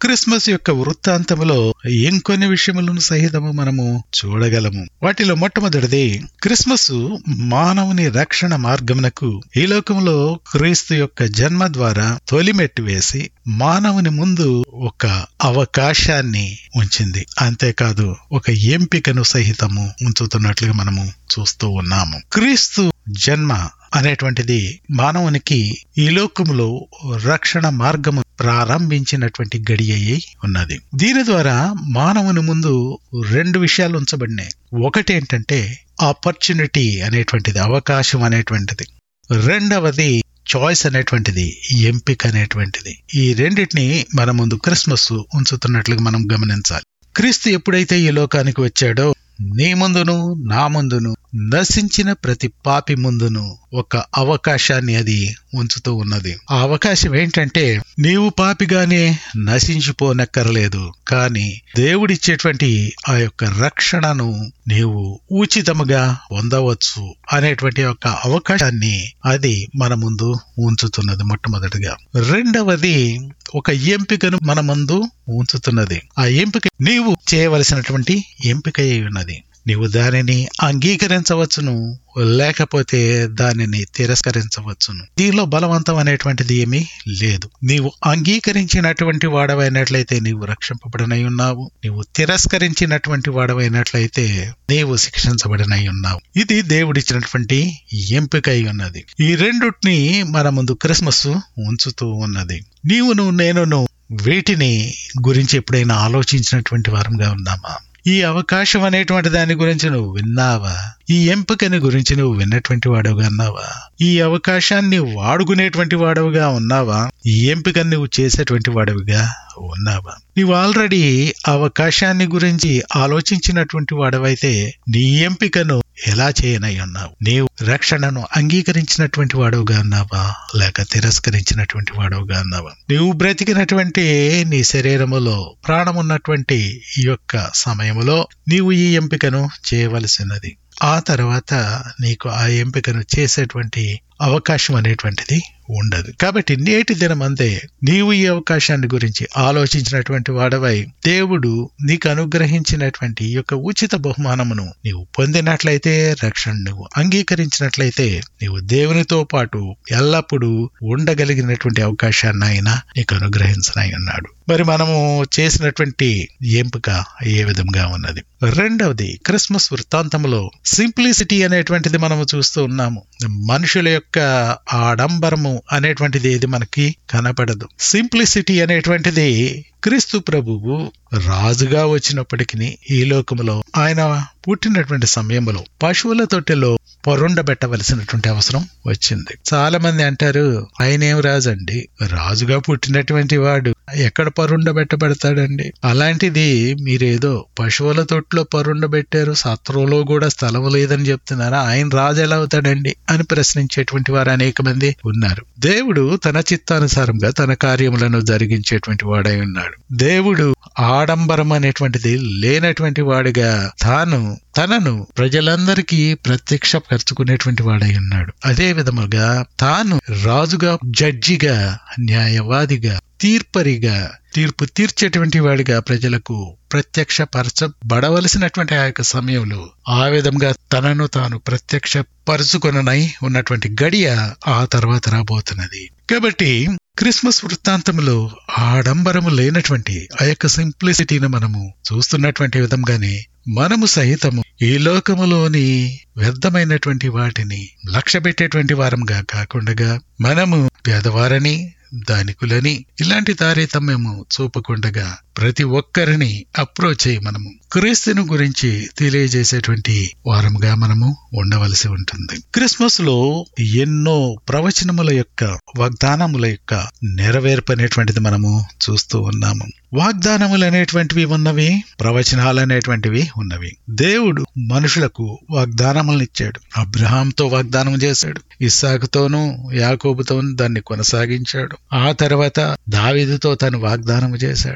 Christmas యొక్క వృత్తాంతములో ఇంకొన్ని విషయములను సహితము మనము చూడగలము వాటిలో మొట్టమొదటిది క్రిస్మస్ మానవుని రక్షణ మార్గమునకు ఈ లోకంలో క్రీస్తు యొక్క జన్మ ద్వారా తొలిమెట్టు వేసి మానవుని ముందు ఒక అవకాశాన్ని ఉంచింది అంతేకాదు ఒక ఎంపికను సహితము ఉంచుతున్నట్లుగా మనము చూస్తూ ఉన్నాము క్రీస్తు జన్మ అనేటువంటిది మానవునికి ఈ లోకములో రక్షణ మార్గము ప్రారంభించినటువంటి గడియ అయి ఉన్నది దీని ద్వారా మానవుని ముందు రెండు విషయాలు ఉంచబడినాయి ఒకటి ఏంటంటే ఆపర్చునిటీ అనేటువంటిది అవకాశం అనేటువంటిది రెండవది చాయిస్ అనేటువంటిది ఎంపిక అనేటువంటిది ఈ రెండింటిని మన ముందు క్రిస్మస్ ఉంచుతున్నట్లుగా మనం గమనించాలి క్రీస్తు ఎప్పుడైతే ఈ లోకానికి వచ్చాడో నీ ముందును నా ముందును నశించిన ప్రతి పాపి ముందును ఒక అవకాశాన్ని అది ఉంచుతూ ఉన్నది ఆ అవకాశం ఏంటంటే నీవు పాపిగానే నశించిపోనక్కర్లేదు కానీ దేవుడిచ్చేటువంటి ఆ యొక్క రక్షణను నీవు ఉచితముగా పొందవచ్చు అనేటువంటి ఒక అవకాశాన్ని అది మన ముందు ఉంచుతున్నది మొట్టమొదటిగా రెండవది ఒక ఎంపికను మన ముందు ఉంచుతున్నది ఆ ఎంపిక నీవు చేయవలసినటువంటి ఎంపిక అయి ఉన్నది నీవు దానిని అంగీకరించవచ్చును లేకపోతే దానిని తిరస్కరించవచ్చును దీనిలో బలవంతం అనేటువంటిది ఏమీ లేదు నీవు అంగీకరించినటువంటి వాడవైనట్లయితే నీవు రక్షింపబడినై ఉన్నావు నీవు తిరస్కరించినటువంటి వాడవైనట్లయితే నీవు శిక్షించబడినై ఉన్నావు ఇది దేవుడిచ్చినటువంటి ఎంపిక అయి ఉన్నది ఈ రెండుటిని మన ముందు క్రిస్మస్ ఉంచుతూ ఉన్నది నీవును నేనును వీటిని గురించి ఎప్పుడైనా ఆలోచించినటువంటి వారంగా ఉన్నామా ఈ అవకాశం అనేటువంటి దాని గురించి నువ్వు విన్నావా ఈ ఎంపికని గురించి నువ్వు విన్నటువంటి వాడవుగా ఉన్నావా ఈ అవకాశాన్ని వాడుకునేటువంటి వాడవుగా ఉన్నావా ఈ ఎంపికని నువ్వు చేసేటువంటి వాడవుగా ఉన్నావా నీవు ఆల్రెడీ అవకాశాన్ని గురించి ఆలోచించినటువంటి వాడవైతే నీ ఎంపికను ఎలా చేయనై ఉన్నావు నీవు రక్షణను అంగీకరించినటువంటి వాడవుగా ఉన్నావా లేక తిరస్కరించినటువంటి వాడవుగా ఉన్నావా నీవు బ్రతికినటువంటి నీ శరీరములో ప్రాణమున్నటువంటి ఈ యొక్క సమయములో నీవు ఈ ఎంపికను చేయవలసినది ఆ తర్వాత నీకు ఆ ఎంపికను చేసేటువంటి అవకాశం అనేటువంటిది ఉండదు కాబట్టి నేటి దినమందే నీవు ఈ అవకాశాన్ని గురించి ఆలోచించినటువంటి వాడవై దేవుడు నీకు అనుగ్రహించినటువంటి ఈ యొక్క ఉచిత బహుమానమును నీవు పొందినట్లయితే రక్షణ నువ్వు అంగీకరించినట్లయితే నీవు దేవునితో పాటు ఎల్లప్పుడూ ఉండగలిగినటువంటి అవకాశాన్ని ఆయన నీకు అనుగ్రహించనై ఉన్నాడు మరి మనము చేసినటువంటి ఎంపిక ఏ విధంగా ఉన్నది రెండవది క్రిస్మస్ వృత్తాంతంలో సింప్లిసిటీ అనేటువంటిది మనము చూస్తూ ఉన్నాము మనుషుల యొక్క ఆడంబరము అనేటువంటిది ఏది మనకి కనపడదు సింప్లిసిటీ అనేటువంటిది క్రీస్తు ప్రభువు రాజుగా వచ్చినప్పటికీ ఈ లోకములో ఆయన పుట్టినటువంటి సమయంలో పశువుల తొట్టెలో పొరుండబెట్టవలసినటువంటి అవసరం వచ్చింది చాలా మంది అంటారు ఆయన ఏం రాజండి రాజుగా పుట్టినటువంటి వాడు ఎక్కడ పరుండబెట్టబడతాడండి అలాంటిది మీరేదో పశువుల తొట్టులో పరుండబెట్టారు సత్రంలో కూడా స్థలం లేదని చెప్తున్నారా ఆయన రాజు ఎలా అవుతాడండి అని ప్రశ్నించేటువంటి వారు అనేక మంది ఉన్నారు దేవుడు తన చిత్తానుసారంగా తన కార్యములను జరిగించేటువంటి వాడై ఉన్నాడు దేవుడు ఆడంబరం అనేటువంటిది లేనటువంటి వాడిగా తాను తనను ప్రజలందరికీ ప్రత్యక్ష పరుచుకునేటువంటి వాడై ఉన్నాడు అదే విధముగా తాను రాజుగా జడ్జిగా న్యాయవాదిగా తీర్పరిగా తీర్పు తీర్చేటువంటి వాడిగా ప్రజలకు ప్రత్యక్ష పరచబడవలసినటువంటి ఆ యొక్క సమయంలో ఆ విధంగా తనను తాను ప్రత్యక్ష పరుచుకొననై ఉన్నటువంటి గడియ ఆ తర్వాత రాబోతున్నది కాబట్టి క్రిస్మస్ వృత్తాంతంలో ఆడంబరము లేనటువంటి ఆ యొక్క సింప్లిసిటీని మనము చూస్తున్నటువంటి విధంగానే మనము సహితము ఈ లోకములోని వ్యర్థమైనటువంటి వాటిని లక్ష్య పెట్టేటువంటి వారంగా కాకుండా మనము పేదవారని ధనికులని ఇలాంటి తారతమ్యము చూపకుండగా ప్రతి ఒక్కరిని అప్రోచ్ అయ్యి మనము క్రీస్తుని గురించి తెలియజేసేటువంటి వారముగా మనము ఉండవలసి ఉంటుంది క్రిస్మస్ లో ఎన్నో ప్రవచనముల యొక్క వాగ్దానముల యొక్క నెరవేర్పు అనేటువంటిది మనము చూస్తూ ఉన్నాము వాగ్దానములు అనేటువంటివి ఉన్నవి ప్రవచనాలు అనేటువంటివి ఉన్నవి దేవుడు మనుషులకు వాగ్దానములను ఇచ్చాడు అబ్రహాంతో వాగ్దానం చేశాడు ఇస్సాకుతోనూ యాకోబుతోనూ దాన్ని కొనసాగించాడు ఆ తర్వాత దావిదుతో తను వాగ్దానం చేశాడు ఈ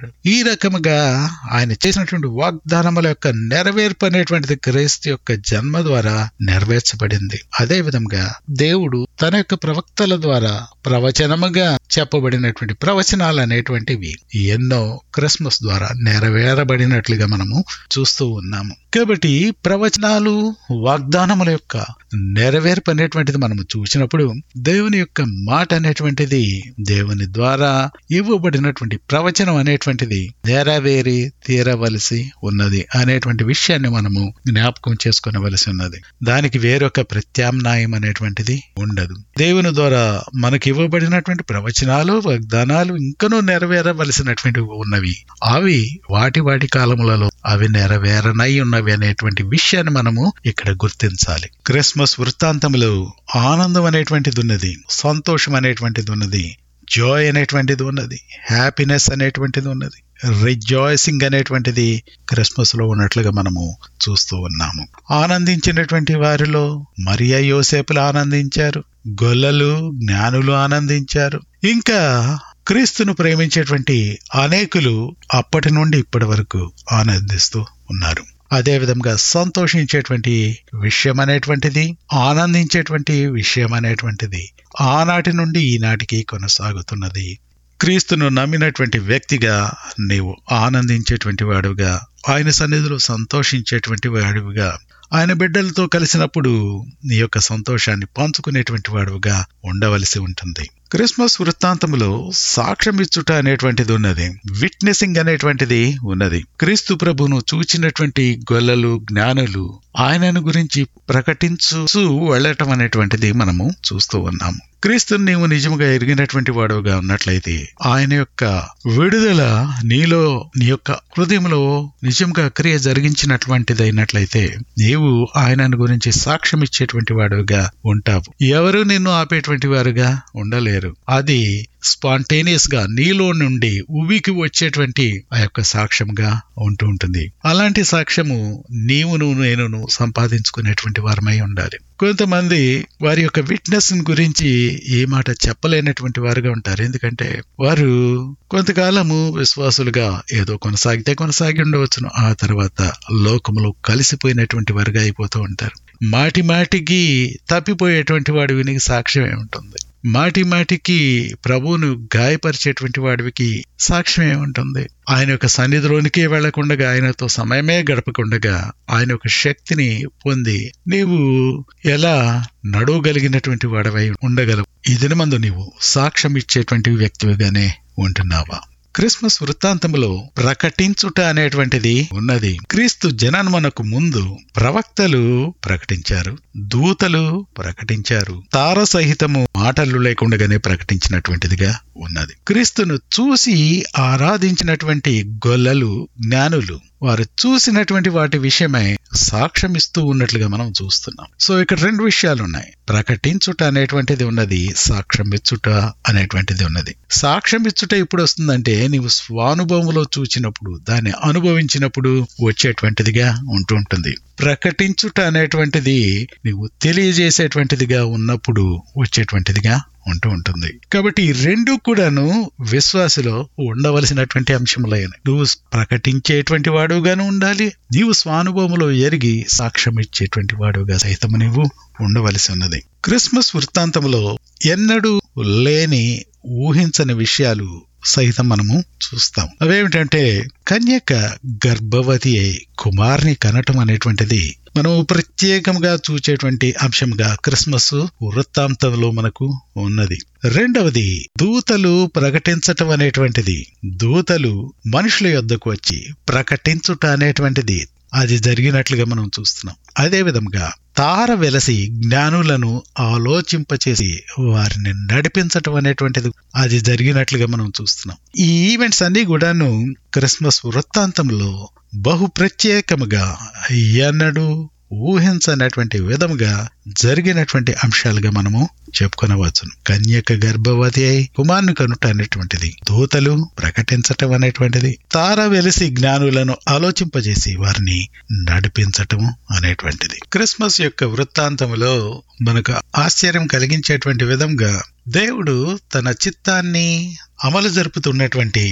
రకముగా ఆయన చేసినటువంటి వాగ్దానముల యొక్క నెరవేర్పు అనేటువంటిది క్రీస్తు యొక్క జన్మ ద్వారా నెరవేర్చబడింది అదే విధంగా దేవుడు తన యొక్క ప్రవక్తల ద్వారా ప్రవచనముగా చెప్పబడినటువంటి ప్రవచనాలు అనేటువంటివి ఎన్నో క్రిస్మస్ ద్వారా నెరవేరబడినట్లుగా మనము చూస్తూ ఉన్నాము కాబట్టి ప్రవచనాలు వాగ్దానముల యొక్క నెరవేర్పు అనేటువంటిది మనము చూసినప్పుడు దేవుని యొక్క మాట అనేటువంటిది దేవుని ద్వారా ఇవ్వబడినటువంటి ప్రవచనం అనేటువంటిది నెరవేరి తీరవలసి ఉన్నది అనేటువంటి విషయాన్ని మనము జ్ఞాపకం చేసుకునవలసి ఉన్నది దానికి వేరొక ప్రత్యామ్నాయం అనేటువంటిది ఉండదు దేవుని ద్వారా మనకి ఇవ్వబడినటువంటి ప్రవచనాలు వాగ్దానాలు ఇంకనూ నెరవేరవలసినటువంటివి ఉన్నవి అవి వాటి వాటి కాలములలో అవి నెరవేరనై ఉన్నవి అనేటువంటి విషయాన్ని మనము ఇక్కడ గుర్తించాలి క్రిస్మస్ వృత్తాంతంలో ఆనందం అనేటువంటిది ఉన్నది సంతోషం అనేటువంటిది ఉన్నది జాయ్ అనేటువంటిది ఉన్నది హ్యాపీనెస్ అనేటువంటిది ఉన్నది రిజాయిసింగ్ అనేటువంటిది క్రిస్మస్ లో ఉన్నట్లుగా మనము చూస్తూ ఉన్నాము ఆనందించినటువంటి వారిలో మరియా యోసేపులు ఆనందించారు గొల్లలు జ్ఞానులు ఆనందించారు ఇంకా క్రీస్తును ప్రేమించేటువంటి అనేకులు అప్పటి నుండి ఇప్పటి వరకు ఆనందిస్తూ ఉన్నారు అదే విధంగా సంతోషించేటువంటి విషయం అనేటువంటిది ఆనందించేటువంటి విషయం అనేటువంటిది ఆనాటి నుండి ఈనాటికి కొనసాగుతున్నది క్రీస్తును నమ్మినటువంటి వ్యక్తిగా నీవు ఆనందించేటువంటి వాడుగా ఆయన సన్నిధిలో సంతోషించేటువంటి వాడుగా ఆయన బిడ్డలతో కలిసినప్పుడు నీ యొక్క సంతోషాన్ని పంచుకునేటువంటి వాడుగా ఉండవలసి ఉంటుంది క్రిస్మస్ వృత్తాంతంలో సాక్ష్యమిచ్చుట అనేటువంటిది ఉన్నది విట్నెసింగ్ అనేటువంటిది ఉన్నది క్రీస్తు ప్రభును చూచినటువంటి గొల్లలు జ్ఞానులు ఆయనను గురించి ప్రకటించు వెళ్ళటం అనేటువంటిది మనము చూస్తూ ఉన్నాము క్రీస్తుని నీవు నిజముగా ఎరిగినటువంటి వాడుగా ఉన్నట్లయితే ఆయన యొక్క విడుదల నీలో నీ యొక్క హృదయంలో నిజంగా క్రియ జరిగించినటువంటిది అయినట్లయితే నీవు ఆయనను గురించి సాక్ష్యం ఇచ్చేటువంటి వాడుగా ఉంటావు ఎవరు నిన్ను ఆపేటువంటి వారుగా ఉండలేరు అది స్పాంటేనియస్ గా నీలో నుండి ఉవికి వచ్చేటువంటి ఆ యొక్క సాక్ష్యంగా ఉంటూ ఉంటుంది అలాంటి సాక్ష్యము నీవును నేనును సంపాదించుకునేటువంటి వారమై ఉండాలి కొంతమంది వారి యొక్క విట్నెస్ గురించి ఏ మాట చెప్పలేనటువంటి వారుగా ఉంటారు ఎందుకంటే వారు కొంతకాలము విశ్వాసులుగా ఏదో కొనసాగితే కొనసాగి ఉండవచ్చును ఆ తర్వాత లోకములో కలిసిపోయినటువంటి వారుగా అయిపోతూ ఉంటారు మాటి మాటికి తప్పిపోయేటువంటి వాడి వినికి సాక్ష్యం ఏముంటుంది మాటి మాటికి ప్రభువును గాయపరిచేటువంటి వాడికి సాక్ష్యం ఏముంటుంది ఆయన యొక్క సన్నిధిలోనికే వెళ్లకుండగా ఆయనతో సమయమే గడపకుండగా ఆయన యొక్క శక్తిని పొంది నీవు ఎలా నడవగలిగినటువంటి వాడవై ఉండగలవు ఈ దినమందు నీవు సాక్ష్యం ఇచ్చేటువంటి వ్యక్తివిగానే ఉంటున్నావా క్రిస్మస్ వృత్తాంతములో ప్రకటించుట అనేటువంటిది ఉన్నది క్రీస్తు జనన్మనకు ముందు ప్రవక్తలు ప్రకటించారు దూతలు ప్రకటించారు తార సహితము మాటలు లేకుండానే ప్రకటించినటువంటిదిగా ఉన్నది క్రీస్తును చూసి ఆరాధించినటువంటి గొల్లలు జ్ఞానులు వారు చూసినటువంటి వాటి విషయమై సాక్ష్యం ఇస్తూ ఉన్నట్లుగా మనం చూస్తున్నాం సో ఇక్కడ రెండు విషయాలు ఉన్నాయి ప్రకటించుట అనేటువంటిది ఉన్నది సాక్ష్యం ఇచ్చుట అనేటువంటిది ఉన్నది సాక్ష్యం ఇచ్చుట ఇప్పుడు వస్తుందంటే నీవు స్వానుభవంలో చూచినప్పుడు దాన్ని అనుభవించినప్పుడు వచ్చేటువంటిదిగా ఉంటుంటుంది ప్రకటించుట అనేటువంటిది నీవు తెలియజేసేటువంటిదిగా ఉన్నప్పుడు వచ్చేటువంటిదిగా ఉంటూ ఉంటుంది కాబట్టి ఈ రెండు కూడాను విశ్వాసలో ఉండవలసినటువంటి అంశములైన నువ్వు ప్రకటించేటువంటి వాడుగాను ఉండాలి నీవు స్వానుభవములో ఎరిగి సాక్ష్యం ఇచ్చేటువంటి వాడుగా సైతము నీవు ఉండవలసి ఉన్నది క్రిస్మస్ వృత్తాంతంలో ఎన్నడూ లేని ఊహించని విషయాలు సహితం మనము చూస్తాం అవేమిటంటే కన్యక గర్భవతి అయి కుమార్ని కనటం అనేటువంటిది మనం ప్రత్యేకంగా చూచేటువంటి అంశంగా క్రిస్మస్ వృత్తాంతంలో మనకు ఉన్నది రెండవది దూతలు ప్రకటించటం అనేటువంటిది దూతలు మనుషుల యొద్దకు వచ్చి ప్రకటించుట అనేటువంటిది అది జరిగినట్లుగా మనం చూస్తున్నాం అదే విధంగా తార వెలసి జ్ఞానులను ఆలోచింపచేసి వారిని నడిపించటం అనేటువంటిది అది జరిగినట్లుగా మనం చూస్తున్నాం ఈ ఈవెంట్స్ అన్ని కూడాను క్రిస్మస్ వృత్తాంతంలో బహు ప్రత్యేకముగా ఎన్నడూ ఊహించనటువంటి విధముగా జరిగినటువంటి అంశాలుగా మనము చెప్పుకొనవచ్చును కన్యక గర్భవతి అయి కుమార్ని కనుట అనేటువంటిది దూతలు ప్రకటించటం అనేటువంటిది తార వెలిసి జ్ఞానులను ఆలోచింపజేసి వారిని నడిపించటం అనేటువంటిది క్రిస్మస్ యొక్క వృత్తాంతములో మనకు ఆశ్చర్యం కలిగించేటువంటి విధంగా దేవుడు తన చిత్తాన్ని అమలు జరుపుతున్నటువంటి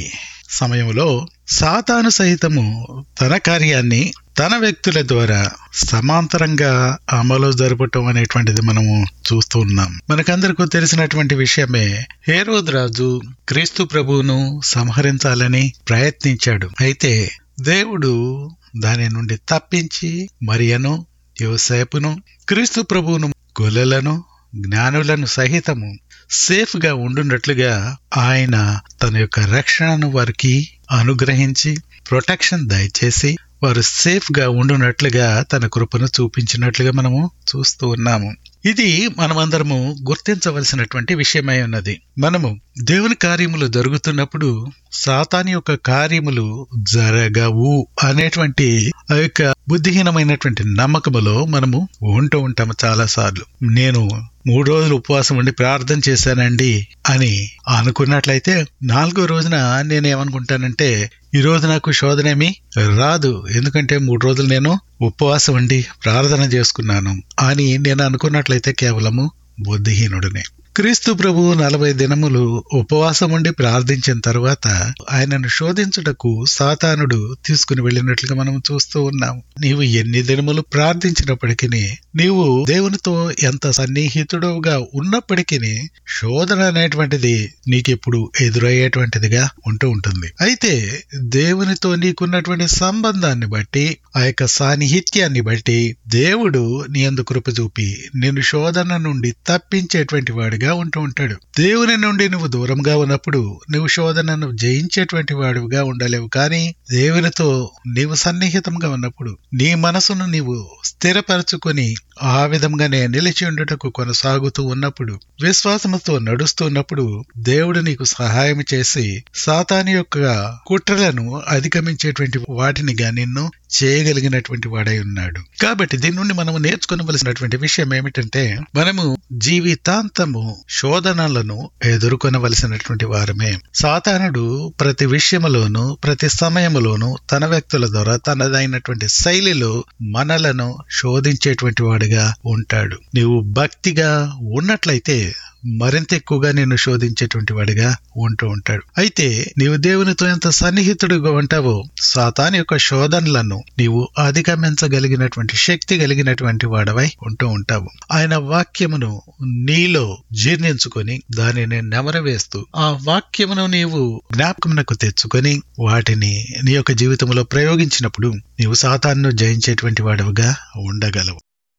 సమయంలో సాతాను సహితము తన కార్యాన్ని తన వ్యక్తుల ద్వారా సమాంతరంగా అమలు జరపటం అనేటువంటిది మనము చూస్తూ ఉన్నాం మనకందరికీ తెలిసినటువంటి విషయమే హేరోద్ రాజు క్రీస్తు ప్రభువును సంహరించాలని ప్రయత్నించాడు అయితే దేవుడు దాని నుండి తప్పించి మరియను యోసేపును క్రీస్తు ప్రభువును గొల్లలను జ్ఞానులను సహితము సేఫ్ గా ఉండున్నట్లుగా ఆయన తన యొక్క రక్షణను వారికి అనుగ్రహించి ప్రొటెక్షన్ దయచేసి వారు సేఫ్ గా ఉండునట్లుగా తన కృపను చూపించినట్లుగా మనము చూస్తూ ఉన్నాము ఇది మనమందరము గుర్తించవలసినటువంటి విషయమై ఉన్నది మనము దేవుని కార్యములు జరుగుతున్నప్పుడు సాతాని యొక్క కార్యములు జరగవు అనేటువంటి ఆ యొక్క బుద్ధిహీనమైనటువంటి నమ్మకములో మనము ఉంటూ ఉంటాము చాలా సార్లు నేను మూడు రోజులు ఉపవాసం ఉండి ప్రార్థన చేశానండి అని అనుకున్నట్లయితే నాలుగో రోజున నేనేమనుకుంటానంటే ఈ రోజు నాకు శోధనేమి రాదు ఎందుకంటే మూడు రోజులు నేను ఉపవాసం ఉండి ప్రార్థన చేసుకున్నాను అని నేను అనుకున్నట్లయితే కేవలము బుద్ధిహీనుడినే క్రీస్తు ప్రభు నలభై దినములు ఉపవాసం ఉండి ప్రార్థించిన తర్వాత ఆయనను శోధించుటకు సాతానుడు తీసుకుని వెళ్ళినట్లుగా మనం చూస్తూ ఉన్నాం నీవు ఎన్ని దినములు ప్రార్థించినప్పటికీ నీవు దేవునితో ఎంత సన్నిహితుడుగా ఉన్నప్పటికీ శోధన అనేటువంటిది నీకెప్పుడు ఎదురయ్యేటువంటిదిగా ఉంటూ ఉంటుంది అయితే దేవునితో నీకున్నటువంటి సంబంధాన్ని బట్టి ఆ యొక్క సాన్నిహిత్యాన్ని బట్టి దేవుడు నీ అందు కృప చూపి నిన్ను శోధన నుండి తప్పించేటువంటి వాడిగా ఉంటూ ఉంటాడు దేవుని నుండి నువ్వు దూరంగా ఉన్నప్పుడు నువ్వు శోధనను జయించేటువంటి వాడివిగా ఉండలేవు కానీ దేవునితో నీవు సన్నిహితంగా ఉన్నప్పుడు నీ మనసును నీవు స్థిరపరచుకొని ఆ విధంగానే నిలిచి ఉండుటకు కొనసాగుతూ ఉన్నప్పుడు విశ్వాసముతో నడుస్తున్నప్పుడు దేవుడు నీకు సహాయం చేసి సాతాని యొక్క కుట్రలను అధిగమించేటువంటి వాటిని గా నిన్ను చేయగలిగినటువంటి వాడై ఉన్నాడు కాబట్టి దీని నుండి మనము నేర్చుకోవలసినటువంటి విషయం ఏమిటంటే మనము జీవితాంతము శోధనలను ఎదుర్కొనవలసినటువంటి వారమే సాతానుడు ప్రతి విషయములోను ప్రతి సమయములోను తన వ్యక్తుల ద్వారా తనదైనటువంటి శైలిలో మనలను శోధించేటువంటి వాడిగా ఉంటాడు నీవు భక్తిగా ఉన్నట్లయితే మరింత ఎక్కువగా నిన్ను శోధించేటువంటి వాడిగా ఉంటూ ఉంటాడు అయితే నీవు దేవునితో ఎంత సన్నిహితుడిగా ఉంటావో సాతాన్ యొక్క శోధనలను నీవు అధిగమించగలిగినటువంటి శక్తి కలిగినటువంటి వాడవై ఉంటూ ఉంటావు ఆయన వాక్యమును నీలో జీర్ణించుకొని దానిని నెమరవేస్తూ ఆ వాక్యమును నీవు జ్ఞాపకమునకు తెచ్చుకొని వాటిని నీ యొక్క జీవితంలో ప్రయోగించినప్పుడు నీవు సాతాన్ను జయించేటువంటి వాడవుగా ఉండగలవు